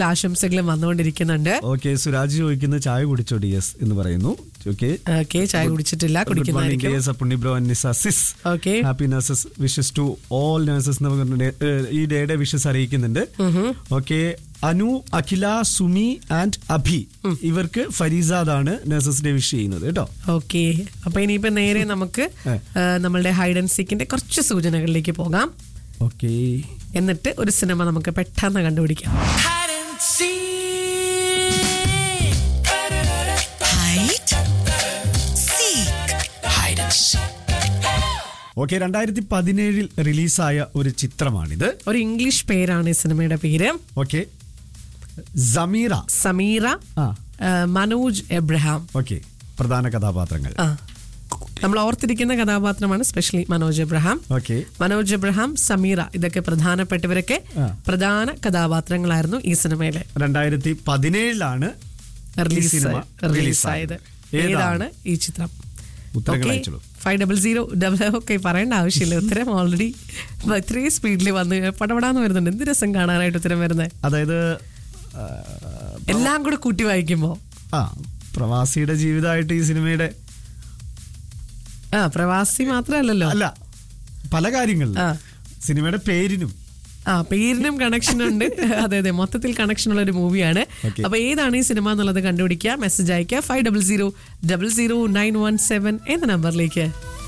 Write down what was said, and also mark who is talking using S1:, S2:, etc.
S1: ആശംസകളും വന്നുകൊണ്ടിരിക്കുന്നുണ്ട്
S2: ഓക്കെ സുരാജ് ചോദിക്കുന്ന ചായ കുടിച്ചോ ഡി എസ് എന്ന് പറയുന്നു ഓക്കെ
S1: ഓക്കെ ചായ കുടിച്ചിട്ടില്ല
S2: ഗുഡ് മോർണിംഗ്
S1: കുടിക്കുന്നതായിരിക്കും
S2: S Appunni bro Nisa sis
S1: okay
S2: happy nurses wishes to all nurses എന്ന് പറഞ്ഞിട്ട് ഈ ഡേയുടെ വിഷസ് അറിയിക്കുന്നുണ്ട് ഓക്കെ അനു അഖില സുമി ആൻഡ് അഭി ഇവർക്ക് ഫരീസാദാണ് നഴ്സസ് ഡേ വിഷ് ചെയ്യുന്നത് കേട്ടോ
S1: ഓക്കെ അപ്പൊ ഇനിയിപ്പോ നേരെ നമുക്ക്
S2: ഏ.
S1: ആ, നമ്മളുടെ ഹൈഡ് ആൻഡ് സീക്കിന്റെ കുറച്ച് സൂചനകളിലേക്ക് പോകാം
S2: ഓക്കെ
S1: എന്നിട്ട് ഒരു സിനിമ നമുക്ക് പെട്ടെന്ന് കണ്ടുപിടിക്കാം
S3: hide and seek.
S4: Hide, seek,
S3: Hide and seek.
S2: Okay രണ്ടായിരത്തി പതിനേഴിൽ റിലീസായ ഒരു ചിത്രമാണിത്
S1: ഒരു ഇംഗ്ലീഷ് പേരാണ് ഈ സിനിമയുടെ പേര്
S2: ഓക്കെ സമീറ
S1: സമീറ
S2: ആ
S1: ആ, മനോജ് എബ്രഹാം
S2: ഓക്കെ പ്രധാന കഥാപാത്രങ്ങൾ
S1: ആ നമ്മൾ ഓർത്തിരിക്കുന്ന കഥാപാത്രമാണ് സ്പെഷ്യലി മനോജ് എബ്രഹാം
S2: ഓക്കെ
S1: മനോജ് എബ്രഹാം സമീറ ഇതൊക്കെ പ്രധാനപ്പെട്ടവരൊക്കെ
S2: ആ.
S1: പ്രധാന കഥാപാത്രങ്ങളായിരുന്നു ഈ സിനിമയിലെ
S2: രണ്ടായിരത്തി പതിനേഴിലാണ്
S1: റിലീസ്
S2: സിനിമ
S1: റിലീസായത് ഏതാണ് ഈ ചിത്രം
S2: ഉത്തരങ്ങൾ അയച്ചോളൂ.
S1: Five double zero double okay പറയേണ്ട ആവശ്യമില്ല ഉത്തരം ഓൾറെഡി ഇത്രയും സ്പീഡിൽ വന്ന് പടപടാന്ന് വരുന്നുണ്ട് എന്ത് രസം കാണാനായിട്ട് ഉത്തരം വരുന്നത്
S2: അതായത് ആ,
S1: എല്ലാം കൂടെ കൂട്ടി വായിക്കുമ്പോ
S2: ആ പ്രവാസിയുടെ ജീവിതമായിട്ട് ഈ സിനിമയുടെ
S1: ആ പ്രവാസി മാത്രമല്ലല്ലോ
S2: അല്ല പല കാര്യങ്ങളിലും
S1: ആ.
S2: സിനിമയുടെ പേരിനും
S1: ആ പേരിനും കണക്ഷൻ ഉണ്ട് അതെ അതെ മൊത്തത്തിൽ കണക്ഷൻ ഉള്ള ഒരു മൂവിയാണ്
S2: Okay.
S1: അപ്പൊ ഏതാണ് ഈ സിനിമ എന്നുള്ളത് കണ്ടുപിടിക്കുക മെസ്സേജ് അയക്കുക five double zero double zero nine one seven എന്ന നമ്പറിലേക്ക്